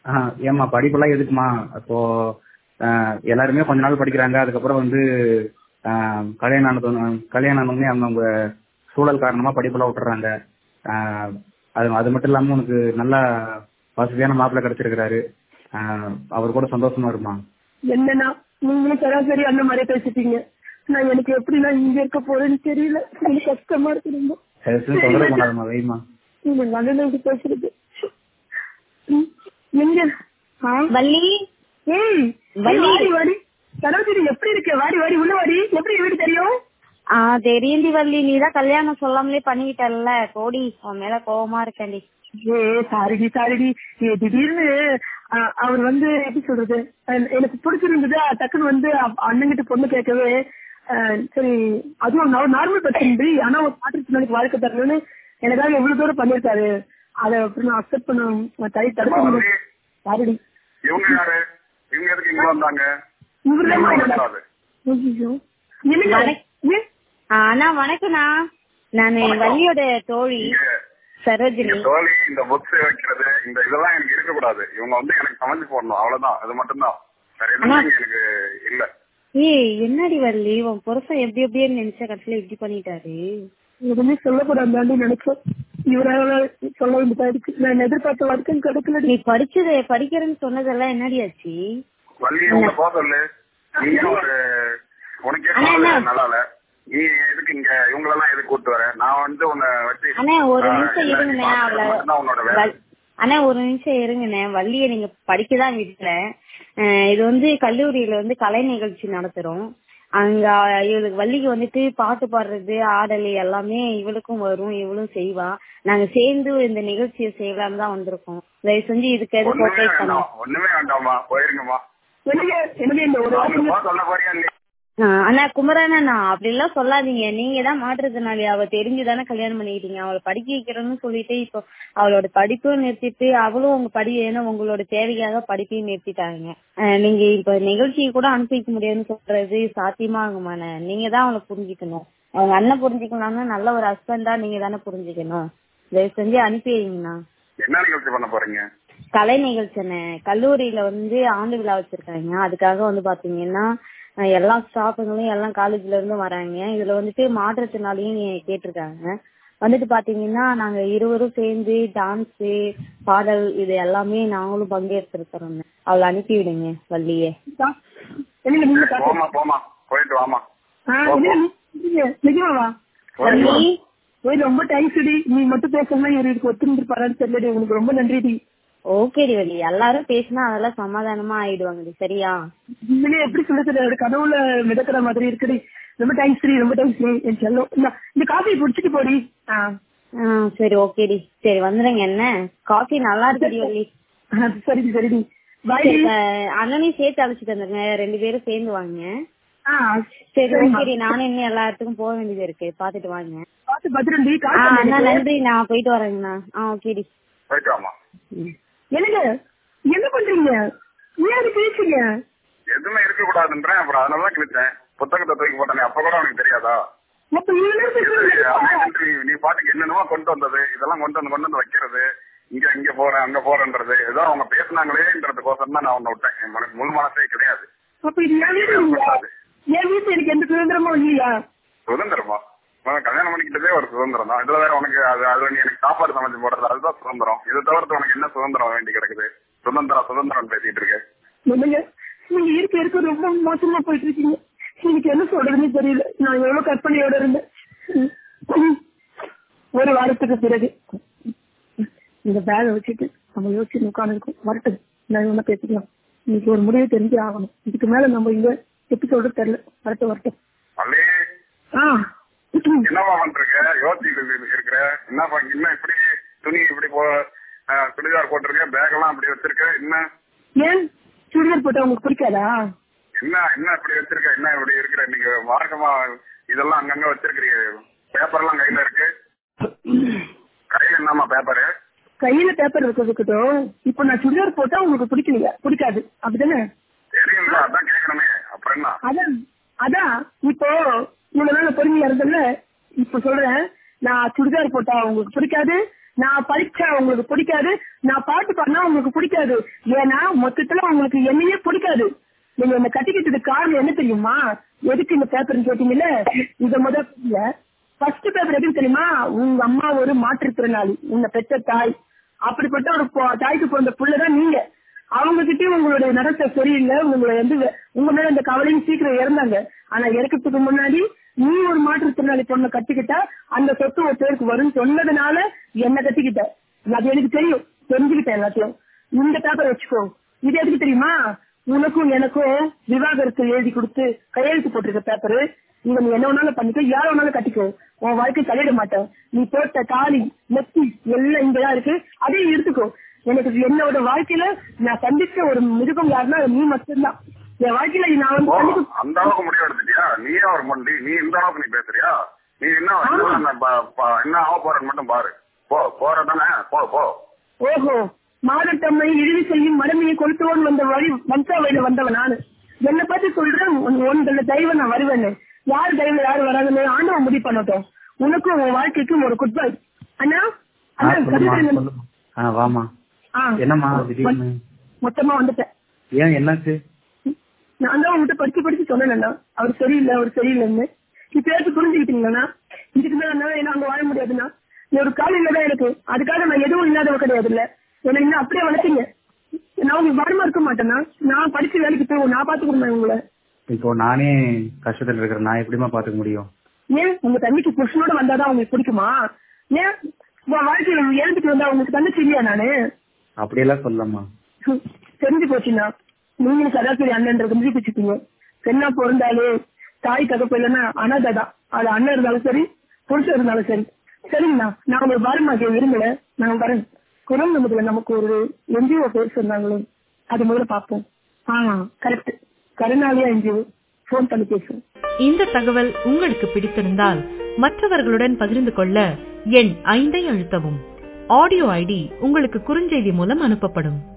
ஆஹ் ஏம்மா படிப்பெல்லாம் எதுக்குமா அப்போ ஆஹ் எல்லாருமே கொஞ்ச நாள் படிக்கிறாங்க அதுக்கப்புறம் வந்து ஆஹ் கல்யாணம் ஆனது கல்யாணம் ஆனதுமே அவங்கவுங்க சூழல் காரணமா படிப்பெல்லாம் விட்டுறாங்க ஆஹ் அது அது மட்டும் இல்லாம உனக்கு நல்லா வசதியான மாப்பிள்ளை கிடைச்சிருக்கிறாரு ஆஹ் அவர் கூட சந்தோஷமா இருமா என்னன்னா நீங்களும் சராசரி அந்த மாதிரி பேசிட்டீங்க நான் எனக்கு எப்படி நான் இங்க இருக்க போறேன்னு தெரியல எனக்கு கஷ்டமா இருக்கு ரொம்ப எதுவும் தொந்தரவு பண்ணாதம்மா வைமா நீங்க நல்ல இப்படி பேசுறது ம், எங்க ஆ? வள்ளி ஏய் வள்ளி. ஏய், வாடி வாடி சரோஜினி எப்படி இருக்க வாடி வாடி உள்ள வாடி எப்படி வீடு தெரியும் ஆ தெரியும்டி வள்ளி நீ தான் கல்யாணம் சொல்லாமலே பண்ணிக்கிட்டல்ல கோடி உன் மேல கோவமா இருக்கேன்டி ஏ சாரிடி சாரிடி ஏ திடீர்னு ஆ, அவர் வந்து எப்படி சொல்றது அஹ், எனக்கு பிடிச்சிருந்தது டக்குன்னு வந்து அப்- அண்ணன்கிட்ட பொண்ணு கேட்கவே அஹ், சரி அதுவும் நார்மல் பிரச்சனை ஆனா ஒரு மாற்றுத்திறனாளிக்கு வாழ்க்கை தரணும்னு எனக்காக எவ்வளவு தூரம் பண்ணிருக்காரு அதை அப்புறம் நான் அக்செப்ட் பண்ண தடை தடுக்க முடியல சாரிடி இவங்க யாரு இவங்க எதுக்கு இங்க வந்தாங்க இவர்தான் இவங்க என்னடா? வரக்கூடாது. ஐயோ. என்னங்க? ஏன்? ஆ, அண்ணா வணக்கம்ண்ணா நான் வள்ளியோட தோழி இங்க சரோஜினி இங்க தோழி இந்த புக்ஸ் வைக்கிறது இந்த இதெல்லாம் எனக்கு இருக்கக்கூடாது இவங்க வந்து எனக்கு சமைச்சு போடணும் அவ்வளவுதான் அது மட்டும்தான் வேற எதுவுமே அண்ணா. இங்க எனக்கு இல்ல ஏய் என்னடி வள்ளி உன் புருஷன் எப்படி எப்படியே நினைச்ச கடைசியில இப்படி பண்ணிட்டாரு எதுவுமே சொல்லக்கூடாது நினைச்சேன் இவரால சொல்ல வேண்டியதா இருக்கு நான் எதிர்பார்த்த வரைக்கும் கிடைக்கல நீ படிச்சது படிக்கிறேன்னு சொன்னதெல்லாம் என்னடி ஆச்சு வள்ளி உங்க போக சொல்லு நீ ஒரு உனக்கே அண்ணா, சொல்லு அண்ணா. நல்லால நீ எதுக்கு இங்க இவங்களெல்லாம் எதுக்கு கூட்டு வர நான் வந்து உன்னை வச்சு அண்ணா ஒரு ஆஹ், நிமிஷம் இல்ல, நீ இருங்கண்ணே பாக்குறது அவளை மட்டும்தான் உன்னோட வேலை வள்- அண்ணா ஒரு நிமிஷம் இருங்கண்ணே வள்ளிய நீங்க படிக்கதான் விடல அஹ் இது வந்து கல்லூரியில வந்து கலை நிகழ்ச்சி நடத்துறோம் அங்க இவளுக்கு வள்ளிக்கு வந்துட்டு பாட்டு பாடுறது ஆடல் எல்லாமே இவளுக்கும் வரும் இவளும் செய்வா நாங்க சேர்ந்து இந்த நிகழ்ச்சியை செய்யலாம்னு தான் வந்திருக்கோம் தயவு செஞ்சு இதுக்கு எதுவும் ஒண்ணுமே கோஆபரேட் பண்ண வேண்டாம் ஒண்ணுமே வேண்டாமா போயிருங்கம்மா எனக்கு எனக்கு இந்த ஒரு அவங்க போக சொல்ல போறியா இல்லையா ஆஹ் அண்ணா குமரண்ணா அப்படி எல்லாம் சொல்லாதீங்க நீங்க தான் மாற்றுறதுனால அவ தெரிஞ்சுதானே கல்யாணம் பண்ணிக்கிட்டீங்க அவளை படிக்க வைக்கிறேன்னு சொல்லிட்டு இப்போ அவளோட படிப்பும் நிறுத்திட்டு அவளும் உங்க படி ஏன்னா உங்களோட தேவைக்காக படிப்பையும் நிறுத்திட்டாங்க ஆஹ் நீங்க இப்ப நிகழ்ச்சியை கூட அனுப்பி வைக்க முடியாதுன்னு சொல்றது சாத்தியமாகுமாண்ணே நீங்க தான் அவளை புரிஞ்சுக்கணும் அவங்க அண்ணன் புரிஞ்சுக்கணும்னா நல்ல ஒரு ஹஸ்பண்டா நீங்க தானே புரிஞ்சுக்கணும் தயவு செஞ்சு அனுப்பி வைங்கண்ணா என்ன நிகழ்ச்சி பண்ண போறீங்க கலை நிகழ்ச்சிண்ணே கல்லூரியில வந்து ஆண்டு விழா வச்சிருக்காங்க அதுக்காக வந்து பாத்தீங்கன்னா அஹ் எல்லா ஸ்டாஃபுங்களும் எல்லாம் காலேஜ்ல இருந்து வராங்க இதுல வந்துட்டு மாற்றத்தினாலையும் கேட்டிருக்காங்க வந்துட்டு பாத்தீங்கன்னா நாங்க இருவரும் சேர்ந்து டான்ஸ் பாடல் இது எல்லாமே நாங்களும் பங்கேற்றிருக்கிறோம் அவளை அனுப்பி விடுங்க வள்ளியே எனக்கு நீங்க பாத்து- போமா போமா போயிட்டு வாமா ஆ, என்னங்க நீங்க நிஜமாவா வள்ளி ஏய் ரொம்ப தேங்க்ஸ் டி நீ மட்டும் பேசலாம் இவருக்கு ஒத்துருந்துருப்பாரான்னு தெரியலடி உனக்கு ரொம்ப நன்றி டி ஓகேடி வள்ளி எல்லாரும் பேசினா அதெல்லாம் சமாதானமா ஆயிடுவாங்கடி சரியா உண்மையிலே எப்படி சொல்லுறது ஒரு கனவுல மிதக்கிற மாதிரி இருக்குடி ரொம்ப தேங்க்ஸ் டி ரொம்ப தேங்க்ஸ் டி என் செல்லம் இந்தா, இந்த காஃபி குடிச்சிட்டு போடி ஆ ஆ சரி ஓகேடி சரி வந்துடுங்க என்ன காஃபி நல்லா இருக்குடி வள்ளி ஆ, சரிடி சரிடி பாய் சரி, அஹ் அண்ணனையும் சேர்த்து அழைச்சிட்டு வந்துருங்க ரெண்டு பேரும் சேர்ந்து வாங்க ஆ சரி சரிம்மா. ஓகேடி நானும் இன்னும் எல்லா இடத்துக்கும் போக வேண்டியது இருக்கு பாத்துட்டு வாங்க பார்த்து பத்திரம் டி ஆ கால் அண்ணா பண்ணு நன்றி நான் போயிட்டு வரேங்கண்ணா ஆ ஓகேடி போயிட்டு வாமா ம். என்னங்க என்ன பண்றீங்க ஏன் அது பேசுறீங்க எதுவுமே இருக்க கூடாதுன்றேன் அப்புறம் அதனாலதான் கிழிச்சேன் புத்தகத்தை தூக்கி போட்டேன் அப்ப கூட உனக்கு தெரியாதா அப்ப இவ்வளவு நேரம் இது பேசுறீங்க அப்படின்ட்டு நீ- நீ பாட்டுக்கு என்னென்னமோ கொண்டு வந்தது இதெல்லாம் கொண்டு வந்து கொண்டு வந்து வைக்கிறது இங்க இங்க போறேன் அங்க போறேன்றது ஏதோ அவங்க பேசுனாங்களேன்றதுக்கோசரம் தான் நான் உன்னை விட்டேன் என் மன- முழு மனசே கிடையாது அப்ப இது என் வீடு இல்லையா? என் வீட்டுல எனக்கு எந்த சுதந்திரமும் இல்லையா சுதந்திரமா உனக்கு கல்யாணம் பண்ணிக்கிட்டதே ஒரு சுதந்திரம் தான் இதுல வேற உனக்கு அது அதுல நீ எனக்கு சாப்பாடு சமைச்சு போடுறது அதுதான் சுதந்திரம் இதை தவிர்த்து உனக்கு என்ன சுதந்திரம் வேண்டி கிடக்குது சுதந்திரம் சுதந்திரம் பேசிட்டு இருக்கு என்னங்க நீங்க இருக்க இருக்க ரொம்ப மோசமா போயிட்டு இருக்கீங்க எனக்கு என்ன சொல்றதுன்னு தெரியல நான் எவ்வளவு கற்பனையோட இருந்தேன் ம். ம். ஒரு வாரத்துக்கு பிறகு இந்த பேக வச்சுட்டு நம்ம யோசிச்சு உட்காந்துருக்கோம் வரட்டும் நான் ஒண்ணு பேசிக்கலாம் இன்னைக்கு ஒரு முடிவு தெரிஞ்சே ஆகணும் இதுக்கு மேல நம்ம இங்க எப்படி சொல்றது தெரியல வரட்டும் வரட்டும் பள்ளி ஆ என்னவா பண்றீங்க யோசிச்சுட்டு இருக்கிற என்னப்பா இன்னும் இப்படி துணி இப்படி போ அஹ், சுடிதார் போட்டிருக்க பேக் எல்லாம் அப்படி வச்சிருக்க என்ன ஏன் சுடிதார் போட்டா உங்களுக்கு பிடிக்காதா என்ன என்ன இப்படி வச்சிருக்க என்ன இப்படி இருக்கிற நீங்க மார்க்கமா இதெல்லாம் அங்கங்க வச்சிருக்கிறீங்க பேப்பர் எல்லாம் கையில இருக்கு கையில என்னமா பேப்பரு கையில பேப்பர் இருக்கட்டும் இப்போ நான் சுடிதார் போட்டா உங்களுக்கு பிடிக்கலையா பிடிக்காது அப்படிதானே தெரியுங்களா அதான் கேட்கணுமே அப்புறம் என்ன அதான் அதான் இப்போ இவ்வளவு நாள் பொறுமையா இருந்தல இப்ப சொல்றேன் நான் சுடிதார் போட்டா உங்களுக்கு பிடிக்காது நான் படிச்சா உங்களுக்கு பிடிக்காது நான் பாட்டு பாடினா உங்களுக்கு பிடிக்காது ஏன்னா மொத்தத்துல உங்களுக்கு என்னையே பிடிக்காது நீங்க என்ன கட்டிக்கிட்டதுக்கு காரணம் என்ன தெரியுமா எதுக்கு இந்த பேப்பர்னு கேட்டீங்கல்ல இத முதல்ல ஃபர்ஸ்ட் பேப்பர் எதுக்கு தெரியுமா உங்க அம்மா ஒரு மாற்றுத்திறனாளி உன்னை பெற்ற தாய் அப்படிப்பட்ட ஒரு பொ- தாய்க்கு பிறந்த புள்ளதான் நீங்க அவங்க கிட்டயும் உங்களுடைய நடத்தை சரியில்லை உங்களை வந்து வெ- உங்க மேல இந்த கவலையும் சீக்கிரம் இறந்தாங்க ஆனா இறக்கத்துக்கு முன்னாடி நீ ஒரு மாற்றுத்திறனாளி பொண்ணை கட்டிக்கிட்டா அந்த சொத்து ஒரு பேருக்கு வரும்னு சொன்னதுனால என்ன கட்டிக்கிட்ட அது எனக்கு தெரியும் தெரிஞ்சுக்கிட்டேன் எல்லாத்தையும் இந்த பேப்பர் வச்சுக்கோ இது எதுக்கு தெரியுமா உனக்கும் எனக்கும் விவாகரத்து எழுதி கொடுத்து கையெழுத்து போட்டிருக்க பேப்பரு இவன் நீ என்ன வேணாலும் பண்ணிக்கோ யார வேணாலும் கட்டிக்கோ உன் வாழ்க்கை தலையிட மாட்டேன் நீ போட்ட தாலி நெத்தி எல்லாம் இங்கதான் இருக்கு அதையும் எடுத்துக்கோ எனக்கு என்னோட வாழ்க்கையில நான் சந்திச்ச ஒரு மிருகம் யாருன்னா அது நீ மட்டும்தான் என் வாழ்க்கையில நான் வந்து ஓ, சந்திக்க அந்த அளவுக்கு முடிவு எடுத்துட்டியா நீயே ஒரு மண்டி நீ இந்த அளவுக்கு நீ பேசுறியா நீ என்ன ஆமா. என்ன ப- ப- என்ன ஆக போறன்னு மட்டும் பாரு போ போறதானே போ போ ஓஹோ மாதத்தம்மை இறுதி செய்யும் மடமையை கொளுத்துவோன் வந்த வழி வம்சாவையில வந்தவன் நானு என்ன பத்தி சொல்றேன் உன் உன்கள தெய்வம் நான் வருவேன்னு யார் தெய்வம் யார் வராங்கன்னு ஆண்டவன் முடிவு பண்ணட்டும் உனக்கும் உன் வாழ்க்கைக்கும் ஒரு குட் பை அண்ணா ஆ அண்ணா சொல்லுமா கவிதை என்ன- சொல்லுமா ஆ வாமா ஆ, என்னம்மா திடீர்னு மொத்தமா வந்துட்டேன் ஏன் என்னாச்சு நான் தான் உங்ககிட்ட படிச்சு படிச்சு சொன்னேன்னா அவர் சரியில்லை அவர் சரியில்லைன்னு இப்ப ஏற்று புரிஞ்சுக்கிட்டீங்களா இதுக்கு மேல என்னால என்ன அங்க வாழ முடியாதுன்னா நீ ஒரு காலம் இல்லதான் எனக்கு அதுக்காக நான் எதுவும் இல்லாதவ கிடையாது இல்ல என்ன இன்னும் அப்படியே வளர்த்தீங்க நான் உங்களுக்கு வரமா இருக்க மாட்டேன்னா நான் படிச்சு வேலைக்கு போய் நான் பாத்துக்கிறேன் உங்களை இப்போ நானே கஷ்டத்துல இருக்கிறேன் நான் எப்படிம்மா பாத்துக்க முடியும் ஏன் உங்க தண்ணிக்கு புருஷனோட வந்தாதான் உங்களுக்கு பிடிக்குமா ஏன் உங்க வாழ்க்கையில இழந்துட்டு வந்தா உங்களுக்கு தங்கச்சி இல்லையா நானு அப்படியெல்லாம் சொல்லம்மா ஹம், தெரிஞ்சு போச்சுன்னா நீங்களும் சராசரி அண்ணன்றது நிரூபிச்சுட்டீங்க பெண்ணா பிறந்தாலே தாய் தகப்பு இல்லைன்னா அனாதை தான் அது அண்ணன் இருந்தாலும் சரி புருஷன் இருந்தாலும் சரி சரிங்கண்ணா நான் உங்களுக்கு பாரமாக்கிய விரும்பல நான் வரேன் குரல் நமதுல நமக்கு ஒரு என்ஜிஓ பேர் சொன்னாங்களே அது முதல்ல பார்ப்போம் ஆ கரெக்ட் கருணாலியா என்ஜிஓ ஃபோன் பண்ணி பேசுவோம் இந்த தகவல் உங்களுக்கு பிடித்திருந்தால் மற்றவர்களுடன் பகிர்ந்து கொள்ள எண் ஐந்தை அழுத்தவும் ஆடியோ ஐடி உங்களுக்கு குறுஞ்செய்தி மூலம் அனுப்பப்படும்